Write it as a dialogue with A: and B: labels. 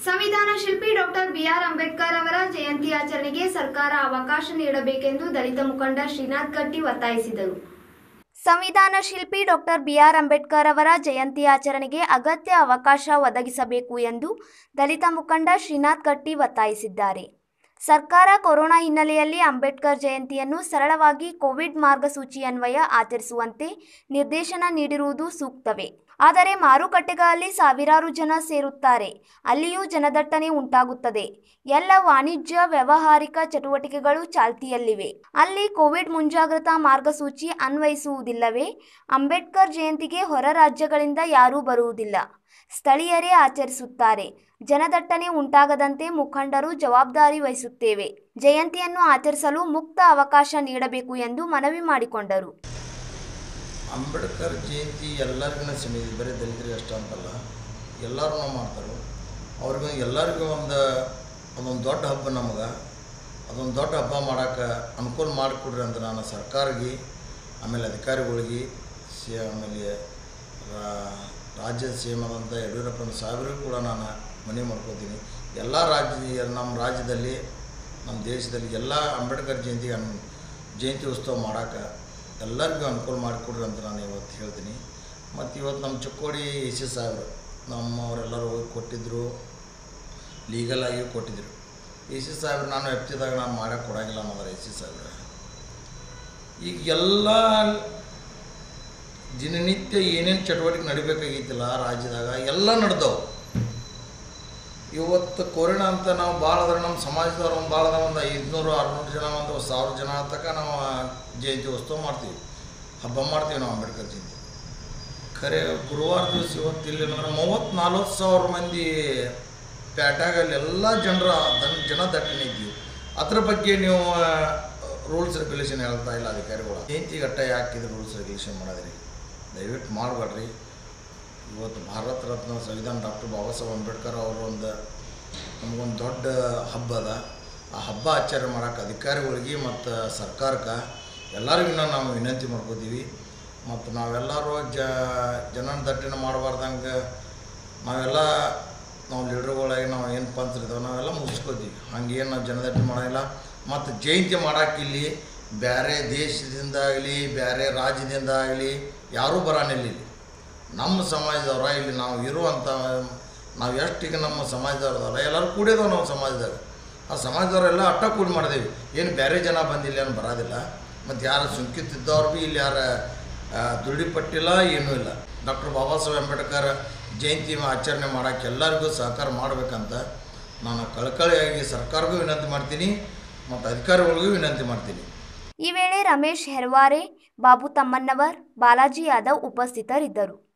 A: ಸಂವಿಧಾನ ಶಿಲ್ಪಿ doctor B R Ambedkar ಅವರ ಜಯಂತಿ ಆಚರಣೆಗೆ ಸರ್ಕಾರ ಅವಕಾಶ ನೀಡಬೇಕೆಂದು ದಲಿತ ಮುಖಂಡ ಶ್ರೀನಾಥ್ ಗಟ್ಟಿ ಒತ್ತಾಯಿಸಿದರು ಸಂವಿಧಾನ ಶಿಲ್ಪಿ ಡಾಕ್ಟರ್ ಬಿಆರ್ ಅಂಬೇಡ್ಕರ್ ಅವರ ಜಯಂತಿ ಆಚರಣೆಗೆ ಅಗತ್ಯ ಅವಕಾಶ ಒದಗಿಸಬೇಕು ಎಂದು ದಲಿತ ಮುಖಂಡ ಶ್ರೀನಾಥ್ ಗಟ್ಟಿ ಒತ್ತಾಯಿಸಿದ್ದಾರೆ ಸರ್ಕಾರ ಕೊರೋನಾ ಹಿನ್ನೆಲೆಯಲ್ಲಿ ಅಂಬೇಡ್ಕರ್ ಜಯಂತಿಯನ್ನು ಸರಳವಾಗಿ ಕೋವಿಡ್ ಮಾರ್ಗಸೂಚಿ ಅನ್ವಯ ಆಚರಿಸುವಂತೆ ನಿರ್ದೇಶನ ನೀಡಿರುವುದು ಸೂಕ್ತವೇ ಆದರೆ ಮಾರುಕಟ್ಟೆಗಳಲ್ಲಿ ಸಾವಿರಾರು ಜನ ಸೇರುತ್ತಾರೆ ಅಲ್ಲಿಯೂ ಜನದಟ್ಟಣೆ ಉಂಟಾಗುತ್ತದೆ ಎಲ್ಲ ವಾಣಿಜ್ಯ ವ್ಯಾವಹಾರಿಕ ಚಟುವಟಿಕೆಗಳು ಚಾಲ್ತಿಯಲ್ಲಿವೆ ಅಲ್ಲಿ ಕೋವಿಡ್ ಮುಂಜಾಗ್ರತಾ ಮಾರ್ಗಸೂಚಿ ಅನ್ವಯಿಸುವುದಿಲ್ಲವೇ ಅಂಬೇಡ್ಕರ್ ಜಯಂತಿಗೆ ಹೊರ ರಾಜ್ಯಗಳಿಂದ ಯಾರೂ ಬರುವುದಿಲ್ಲ ಸ್ಥಳೀಯರೇ ಆಚರಿಸುತ್ತಾರೆ ಜನದಟ್ಟಣೆ ಉಂಟಾಗದಂತೆ ಮುಖಂಡರು ಜವಾಬ್ದಾರಿ ವಹಿಸುತ್ತೇವೆ ಜಯಂತಿಯನ್ನು ಆಚರಿಸಲು ಮುಕ್ತ ಅವಕಾಶ ನೀಡಬೇಕು ಎಂದು ಮನವಿ ಮಾಡಿಕೊಂಡರು
B: ಅಂಬೇಡ್ಕರ್ ಜಯಂತಿ ಎಲ್ಲರಿಗೂ ಸೀಮಿತ ಬರೀ ದಲಿತರಿಗೆ ಅಷ್ಟ ಅಂತಲ್ಲ ಎಲ್ಲರೂ ಮಾಡ್ತಾರೆ ಅವ್ರಿಗೆ ಎಲ್ಲರಿಗೂ ಒಂದು ಅದೊಂದು ದೊಡ್ಡ ಹಬ್ಬ ನಮಗೆ ಅದೊಂದು ದೊಡ್ಡ ಹಬ್ಬ ಮಾಡೋಕೆ ಅನುಕೂಲ ಮಾಡಿಕೊಡ್ರಿ ಅಂತ ನಾನು ಸರ್ಕಾರಕ್ಕೆ ಆಮೇಲೆ ಅಧಿಕಾರಿಗಳಿಗೆ ಸಿ ಆಮೇಲೆ ರಾ- ರಾಜ್ಯದ ಸಿ ಎಮ್ ಆದಂಥ ಯಡಿಯೂರಪ್ಪನ ಸಾಹೇಬರಿಗೂ ಕೂಡ ನಾನು ಮನವಿ ಮಾಡ್ಕೋತೀನಿ ಎಲ್ಲ ರಾಜ್ಯ ನಮ್ಮ ರಾಜ್ಯದಲ್ಲಿ ನಮ್ಮ ದೇಶದಲ್ಲಿ ಎಲ್ಲ ಅಂಬೇಡ್ಕರ್ ಜಯಂತಿಗೆ ಅನ್ ಜಯಂತಿ ಉತ್ಸವ ಮಾಡೋಕೆ ಎಲ್ಲರಿಗೂ ಅನುಕೂಲ ಮಾಡಿಕೊಡ್ರಿ ಅಂತ ನಾನು ಇವತ್ತು ಹೇಳ್ತೀನಿ ಮತ್ತು ಇವತ್ತು ನಮ್ಮ ಚಿಕ್ಕೋಡಿ ಎ ಸಿ ಸಾಹೇಬರು ನಮ್ಮವರೆಲ್ಲರೂ ಹೋಗಿ ಕೊಟ್ಟಿದ್ದರು ಲೀಗಲ್ ಆಗಿ ಕೊಟ್ಟಿದ್ದರು ಎ ಸಿ ಸಾಹೇಬ್ರು ನಾನು ಎಪ್ತಿದಾಗ ನಾನು ಮಾಡೋಕ್ಕೆ ಕೊಡೋಂಗಿಲ್ಲ ಅನ್ನೋದಾರ ಎ ಸಿ ಸಾಹೇಬ್ರು ಈಗ ಎಲ್ಲ ದಿನನಿತ್ಯ ಏನೇನು ಚಟುವಟಿಕೆ ನಡಿಬೇಕಾಗಿತ್ತಿಲ್ಲ ರಾಜ್ಯದಾಗ ಎಲ್ಲ ನಡೆದವು ಇವತ್ತು ಕೊರೋನಾ ಅಂತ ನಾವು ಭಾಳ ಅದ್ರ ನಮ್ಮ ಸಮಾಜದವ್ರು ಒಂದು ಭಾಳ ಒಂದು ಐದುನೂರು ಆರುನೂರು ಜನ ಒಂದು ಸಾವಿರ ಜನ ತನಕ ನಾವು ಜಯಂತಿ ಉತ್ಸವ ಮಾಡ್ತೀವಿ ಹಬ್ಬ ಮಾಡ್ತೀವಿ ನಾವು ಅಂಬೇಡ್ಕರ್ ಜಯಂತಿ ಖರೆ ಗುರುವಾರ ದಿವಸ ಇವತ್ತು ಇಲ್ಲಿ ಅಂದ್ರೆ ಮೂವತ್ತು ನಲ್ವತ್ತು ಸಾವಿರ ಮಂದಿ ಪ್ಯಾಟ್ಯಾಗ ಅಲ್ಲಿ ಎಲ್ಲ ಜನರ ದನ್ ಜನ ದಟ್ಟಣೆ ಇದ್ದೀವಿ ಅದ್ರ ಬಗ್ಗೆ ನೀವು ರೂಲ್ಸ್ ರೆಗ್ಯುಲೇಷನ್ ಹೇಳ್ತಾ ಇಲ್ಲ ಅಧಿಕಾರಿಗಳು ಜಯಂತಿ ಘಟ್ಟ ಯಾಕಿದ್ರೆ ರೂಲ್ಸ್ ರೆಗ್ಯುಲೇಷನ್ ಮಾಡೋದ್ರಿ ದಯವಿಟ್ಟು ಮಾಡಬೇಡ್ರಿ ಇವತ್ತು ಭಾರತ ರತ್ನ ಸಂವಿಧಾನ ಡಾಕ್ಟರ್ ಬಾಬಾ ಸಾಹೇಬ್ ಅಂಬೇಡ್ಕರ್ ಅವರು ಒಂದು ನಮಗೊಂದು ದೊಡ್ಡ ಹಬ್ಬ ಅದ ಆ ಹಬ್ಬ ಆಚರಣೆ ಮಾಡೋಕೆ ಅಧಿಕಾರಿಗಳಿಗೆ ಮತ್ತು ಸರ್ಕಾರಕ್ಕೆ ಎಲ್ಲರಿಗೂ ನಾವು ವಿನಂತಿ ಮಾಡ್ಕೋತೀವಿ ಮತ್ತು ನಾವೆಲ್ಲರೂ ಜ ಜನನ ದಟ್ಟಣೆ ಮಾಡಬಾರ್ದಂಗೆ ನಾವೆಲ್ಲ ನಾವು ಲೀಡ್ರುಗಳಾಗಿ ನಾವು ಏನು ಪಂಚರಿದ್ದಾವೆ ನಾವೆಲ್ಲ ಮುಗಿಸ್ಕೋತೀವಿ ಹಂಗೇನು ನಾವು ಜನದಟ್ಟಣೆ ಮಾಡೋಂಗಿಲ್ಲ ಮತ್ತು ಜಯಂತಿ ಮಾಡೋಕೆ ಇಲ್ಲಿ ಬೇರೆ ದೇಶದಿಂದ ಆಗಲಿ ಬೇರೆ ರಾಜ್ಯದಿಂದ ಆಗಲಿ ಯಾರೂ ಬರಾನಿಲ್ಲ ಇಲ್ಲಿ ನಮ್ಮ ಸಮಾಜದವ್ರ ಇಲ್ಲಿ ನಾವು ಇರುವಂಥ ನಾವು ಎಷ್ಟಿಗೆ ನಮ್ಮ ಸಮಾಜದವ್ರದಲ್ಲ ಎಲ್ಲರೂ ಕೂಡಿದವ ನಾವು ಸಮಾಜದಾಗ ಆ ಸಮಾಜದವರೆಲ್ಲ ಅಟ್ಟ ಕೂಡಿ ಮಾಡಿದೇವಿ ಏನು ಬೇರೆ ಜನ ಬಂದಿಲ್ಲ ಏನು ಬರೋದಿಲ್ಲ ಮತ್ತು ಯಾರು ಸುಂಕಿತಿದ್ದವ್ರು ಭೀ ಇಲ್ಲಿ ಯಾರು ದುಡಿಪಟ್ಟಿಲ್ಲ ಏನೂ ಇಲ್ಲ ಡಾಕ್ಟರ್ ಬಾಬಾ ಸಾಹೇಬ್ ಅಂಬೇಡ್ಕರ್ ಜಯಂತಿ ಆಚರಣೆ ಮಾಡೋಕ್ಕೆ ಎಲ್ಲರಿಗೂ ಸಹಕಾರ ಮಾಡಬೇಕಂತ ನಾನು ಕಳಕಳಿಯಾಗಿ ಸರ್ಕಾರಕ್ಕೂ ವಿನಂತಿ ಮಾಡ್ತೀನಿ ಮತ್ತು ಅಧಿಕಾರಿಗಳಿಗೂ ವಿನಂತಿ ಮಾಡ್ತೀನಿ
A: ಈ ವೇಳೆ ರಮೇಶ್ ಹೆರ್ವಾರೆ ಬಾಬು ತಮ್ಮನ್ನವರ್ ಬಾಲಾಜಿ ಯಾದವ್ ಉಪಸ್ಥಿತರಿದ್ದರು